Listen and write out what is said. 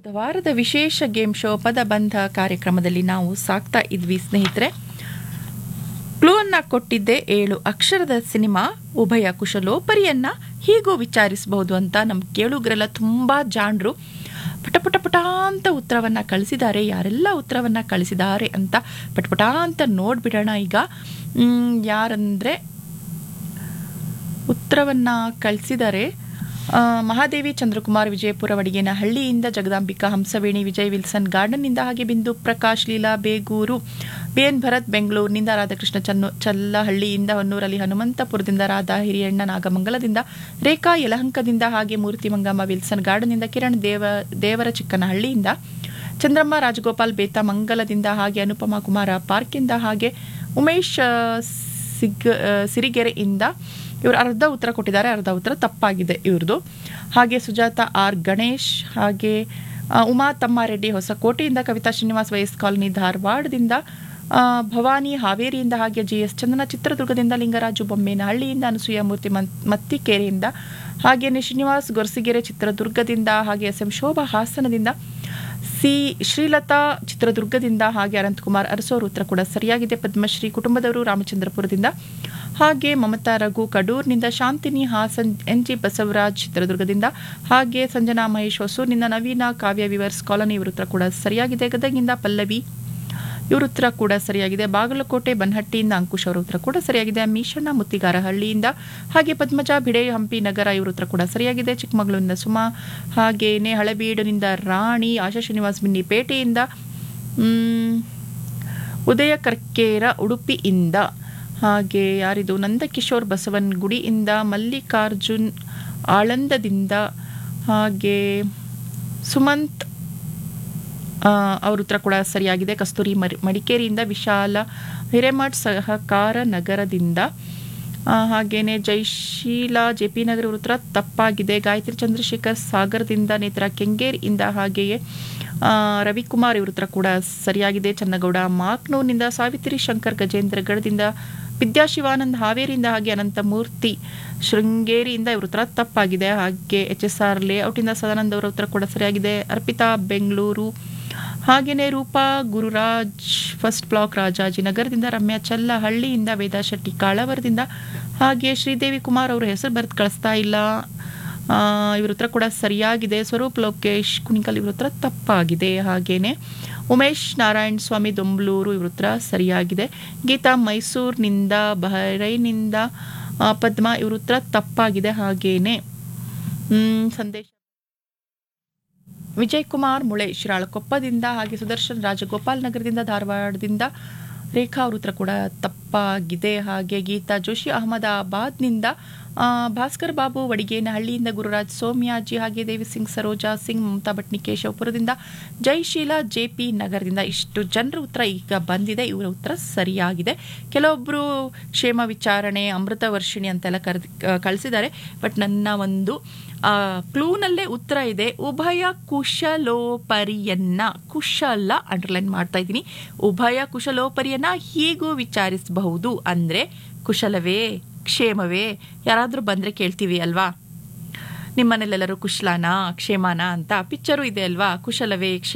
ಬುಧವಾರದ ವಿಶೇಷ game show ಪದಬಂಧ ಕಾರ್ಯಕ್ರಮದಲ್ಲಿ ನಾವು ಸಾಕ್ತಾ ಇದ್ವಿ ಸ್ನೇಹಿತರೆ ಕ್ಲೂ ಅನ್ನ ಕೊಟ್ಟಿದ್ದೆ ಏಳು ಅಕ್ಷರದ ಸಿನಿಮಾ ಉಭಯ ಕುಶಲೋಪರಿಯನ್ನ ಹೀಗೂ ವಿಚಾರಿಸಬಹುದು ಅಂತ ನಮ್ಮ ಕೇಳುಗರೆಲ್ಲ ತುಂಬಾ ಜಾಣರು ಪಟ ಪಟ ಪಟ ಅಂತ ಉತ್ತರವನ್ನ ಕಳಿಸಿದ್ದಾರೆ ಯಾರೆಲ್ಲ ಉತ್ತರವನ್ನ ಕಳಿಸಿದ್ದಾರೆ ಅಂತ ಪಟ ಪಟ ಅಂತ ನೋಡ್ಬಿಡೋಣ ಈಗ ಮ್, ಯಾರಂದ್ರೆ ಉತ್ತರವನ್ನ ಕಳಿಸಿದ್ದಾರೆ ಆ, ಮಹಾದೇವಿ ಚಂದ್ರಕುಮಾರ್ ವಿಜಯಪುರ ವಡಿಗೇನ ಹಳ್ಳಿಯಿಂದ ಜಗದಾಂಬಿಕಾ ಹಂಸವೇಣಿ ವಿಜಯ್ ವಿಲ್ಸನ್ ಗಾರ್ಡನ್ನಿಂದ ಹಾಗೆ ಬಿಂದು ಪ್ರಕಾಶ್ ಲೀಲಾ ಬೇಗೂರು ಬಿ ಎನ್ ಭರತ್ ಬೆಂಗಳೂರಿನಿಂದ ರಾಧಾಕೃಷ್ಣ ಚನ್ನು ಚಲ್ಲಹಳ್ಳಿಯಿಂದ ಹೊನ್ನೂರಲ್ಲಿ ಹನುಮಂತಪುರದಿಂದ ರಾಧಾ ಹಿರಿಯಣ್ಣ ನಾಗಮಂಗಲದಿಂದ ರೇಖಾ ಯಲಹಂಕದಿಂದ ಹಾಗೆ ಮೂರ್ತಿ ಮಂಗಮ್ಮ ವಿಲ್ಸನ್ ಗಾರ್ಡನ್ನಿಂದ ಕಿರಣ್ ದೇವ ದೇವರ ಚಿಕ್ಕನಹಳ್ಳಿಯಿಂದ ಚಂದ್ರಮ್ಮ ರಾಜಗೋಪಾಲ್ ಬೇತ ಮಂಗಲದಿಂದ ಹಾಗೆ ಅನುಪಮ ಕುಮಾರ ಪಾರ್ಕಿಂದ ಹಾಗೆ ಉಮೇಶ್ ಆ, ಸಿಗ್ ಆ, ಸಿರಿಗೆರೆಯಿಂದ ಇವರು ಅರ್ಧ ಉತ್ತರ ಕೊಟ್ಟಿದ್ದಾರೆ ಅರ್ಧ ಉತ್ತರ ತಪ್ಪಾಗಿದೆ ಇವ್ರದ್ದು ಹಾಗೆ ಸುಜಾತ ಆರ್ ಗಣೇಶ್ ಹಾಗೆ ಆ, ಉಮಾ ತಮ್ಮಾರೆಡ್ಡಿ ಹೊಸಕೋಟೆಯಿಂದ ಕವಿತಾ ಶ್ರೀನಿವಾಸ್ ವೈಎಸ್ ಕಾಲನಿ ಧಾರವಾಡದಿಂದ ಆ, ಭವಾನಿ ಹಾವೇರಿಯಿಂದ ಹಾಗೆ ಜಿ ಎಸ್ ಚಂದನ ಚಿತ್ರದುರ್ಗದಿಂದ ಲಿಂಗರಾಜು ಬೊಮ್ಮೇನಹಳ್ಳಿಯಿಂದ ಅನಸೂಯ ಮೂರ್ತಿ ಮನ್- ಮತ್ತಿಕೆರೆಯಿಂದ ಹಾಗೆಯೇ ಶ್ರೀನಿವಾಸ್ ಗೊರಸಿಗೆರೆ ಚಿತ್ರದುರ್ಗದಿಂದ ಹಾಗೆ ಎಸ್ ಎಂ ಶೋಭಾ ಹಾಸನದಿಂದ ಸಿ ಶ್ರೀಲತಾ ಚಿತ್ರದುರ್ಗದಿಂದ ಹಾಗೆ ಅನಂತಕುಮಾರ್ ಅರಸೋರ್ ಉತ್ತರ ಕೂಡ ಸರಿಯಾಗಿದೆ ಪದ್ಮಶ್ರೀ ಕುಟುಂಬದವರು ರಾಮಚಂದ್ರಪುರದಿಂದ ಹಾಗೆ ಮಮತಾ ರಘು ಕಡೂರ್ನಿಂದ ಶಾಂತಿನಿ ಹಾಸನ್ ಎನ್ ಜಿ ಬಸವರಾಜ್ ಚಿತ್ರದುರ್ಗದಿಂದ ಹಾಗೆ ಸಂಜನಾ ಮಹೇಶ್ ಹೊಸೂರಿನಿಂದ ನವೀನ ಕಾವ್ಯ ವಿವರ್ಸ್ ಕಾಲನಿ ಇವ್ರ ಉತ್ತರ ಕೂಡ ಸರಿಯಾಗಿದೆ ಗದಗಿಂದ ಪಲ್ಲವಿ ಇವ್ರ ಉತ್ತರ ಕೂಡ ಸರಿಯಾಗಿದೆ ಬಾಗಲಕೋಟೆ ಬನ್ಹಟ್ಟಿಯಿಂದ ಅಂಕುಶ್ ಅವರ ಉತ್ತರ ಕೂಡ ಸರಿಯಾಗಿದೆ ಮೀಶಣ್ಣ ಮುತ್ತಿಗಾರಹಳ್ಳಿಯಿಂದ ಹಾಗೆ ಪದ್ಮಜ ಭಿಡೆ ಹಂಪಿ ನಗರ ಇವ್ರ ಉತ್ತರ ಕೂಡ ಸರಿಯಾಗಿದೆ ಚಿಕ್ಕಮಗಳೂರಿನಿಂದ ಸುಮಾ ಹಾಗೇನೆ ಹಳೆಬೀಡಿನಿಂದ ರಾಣಿ ಆಶಾ ಶ್ರೀನಿವಾಸ್ ಬಿನ್ನಿಪೇಟೆಯಿಂದ ಮ್, ಉದಯ ಕರ್ಕೇರ ಉಡುಪಿಯಿಂದ ಹಾಗೆ ಯಾರಿದು ನಂದಕಿಶೋರ್ ಬಸವನಗುಡಿಯಿಂದ ಮಲ್ಲಿಕಾರ್ಜುನ್ ಆಳಂದದಿಂದ ಹಾಗೆ ಸುಮಂತ್ ಆ, ಅವ್ರ ಉತ್ತರ ಕೂಡ ಸರಿಯಾಗಿದೆ ಕಸ್ತೂರಿ ಮರಿ ಮಡಿಕೇರಿಯಿಂದ ವಿಶಾಲ ಹಿರೇಮಠ್ ಸಹಕಾರ ನಗರದಿಂದ ಆ, ಹಾಗೇನೆ ಜೈಶೀಲಾ ಜೆ ಪಿ ನಗರ ಇವ್ರ ಉತ್ತರ ತಪ್ಪಾಗಿದೆ ಗಾಯತ್ರಿ ಚಂದ್ರಶೇಖರ್ ಸಾಗರದಿಂದ ನೇತ್ರ ಕೆಂಗೇರ್ ಇಂದ ಹಾಗೆಯೇ ಆ, ರವಿಕುಮಾರ್ ಇವ್ರ ಉತ್ತರ ಕೂಡ ಸರಿಯಾಗಿದೆ ಚನ್ನಗೌಡ ಮಾಕ್ನೂರ್ನಿಂದ ಸಾವಿತ್ರಿ ಶಂಕರ್ ಗಜೇಂದ್ರಗಢದಿಂದ ವಿದ್ಯಾಶಿವಾನಂದ್ ಹಾವೇರಿಯಿಂದ ಹಾಗೆ ಅನಂತಮೂರ್ತಿ ಶೃಂಗೇರಿಯಿಂದ ಇವ್ರ ಉತ್ತರ ತಪ್ಪಾಗಿದೆ ಹಾಗೆ ಎಚ್ ಎಸ್ ಆರ್ ಲೇಔಟಿಂದ ಸದಾನಂದ್ ಅವರ ಉತ್ತರ ಕೂಡ ಸರಿಯಾಗಿದೆ ಅರ್ಪಿತಾ ಬೆಂಗಳೂರು ಹಾಗೆಯೇ ರೂಪಾ ಗುರುರಾಜ್ ಫಸ್ಟ್ ಬ್ಲಾಕ್ ರಾಜಾಜಿನಗರದಿಂದ ರಮ್ಯಾ ಚಲ್ಲಹಳ್ಳಿಯಿಂದ ವೇದಾ ಶೆಟ್ಟಿ ಕಾಳವರದಿಂದ ಹಾಗೆ ಶ್ರೀದೇವಿ ಕುಮಾರ್ ಅವರ ಹೆಸರು ಬರೆದು ಕಳಿಸ್ತಾ ಇಲ್ಲ ಆ, ಇವ್ರ ಉತ್ತರ ಕೂಡ ಸರಿಯಾಗಿದೆ ಸ್ವರೂಪ್ ಲೋಕೇಶ್ ಕುಣಿಕಲ್ ಇವ್ರ ಉತ್ತರ ತಪ್ಪಾಗಿದೆ ಹಾಗೇನೆ ಉಮೇಶ್ ನಾರಾಯಣ್ ಸ್ವಾಮಿ ದೊಂಬ್ಲೂರು ಇವ್ರ ಉತ್ತರ ಸರಿಯಾಗಿದೆ ಗೀತಾ ಮೈಸೂರಿನಿಂದ ಬಹರೈನಿಂದ ಆ, ಪದ್ಮ ಇವ್ರ ಉತ್ತರ ತಪ್ಪಾಗಿದೆ ಹಾಗೇನೆ ಹ್ಮ್, ಸಂದೇಶ ವಿಜಯ್ ಕುಮಾರ್ ಮುಳೆ ಶಿರಾಳಕೊಪ್ಪದಿಂದ ಹಾಗೆ ಸುದರ್ಶನ್ ರಾಜಗೋಪಾಲ್ ನಗರದಿಂದ ಧಾರವಾಡದಿಂದ ರೇಖಾ ಅವ್ರ ಉತ್ತರ ಕೂಡ ತಪ್ಪಾಗಿದೆ ಹಾಗೆ ಗೀತಾ ಜೋಶಿ ಅಹಮದಾಬಾದ್ನಿಂದ ಆ, ಭಾಸ್ಕರ್ ಬಾಬು ವಡಿಗೇನಹಳ್ಳಿಯಿಂದ ಗುರುರಾಜ್ ಸೋಮ್ಯಾಜಿ ಹಾಗೆ ದೇವಿ ಸಿಂಗ್ ಸರೋಜಾ ಸಿಂಗ್ ಮಮತಾ ಭಟ್ನಿ ಕೇಶವಪುರದಿಂದ ಜೈಶೀಲಾ ಜೆ ಪಿ ನಗರದಿಂದ ಇಷ್ಟು ಜನರ ಉತ್ತರ ಈಗ ಬಂದಿದೆ ಇವರ ಉತ್ತರ ಸರಿಯಾಗಿದೆ ಕೆಲವೊಬ್ಬರು ಕ್ಷೇಮ ವಿಚಾರಣೆ ಅಮೃತ ವರ್ಷಿಣಿ ಅಂತೆಲ್ಲ ಕರೆದು ಕಳಿಸಿದ್ದಾರೆ ಬಟ್ ನನ್ನ ಒಂದು ಆ, ಕ್ಲೂನಲ್ಲೇ ಉತ್ತರ ಇದೆ ಉಭಯ ಕುಶಲೋಪರಿಯನ್ನ ಕುಶಲ ಅಂಡರ್ಲೈನ್ ಮಾಡ್ತಾ ಇದ್ದೀನಿ ಉಭಯ ಕುಶಲೋಪರಿಯನ್ನ ಹೀಗೂ ವಿಚಾರಿಸಬಹುದು ಅಂದ್ರೆ ಕುಶಲವೇ ಕ್ಷೇಮವೇ ಯಾರಾದರೂ ಬಂದ್ರೆ ಕೇಳ್ತೀವಿ ಅಲ್ವಾ ನಿಮ್ಮನೇಲೆಲ್ಲರೂ ಕುಶಲಾನ ಕ್ಷೇಮಾನ ಅಂತ ಪಿಕ್ಚರು ಇದೆ ಅಲ್ವಾ ಕುಶಲವೇ ಕ್ಷೇಮ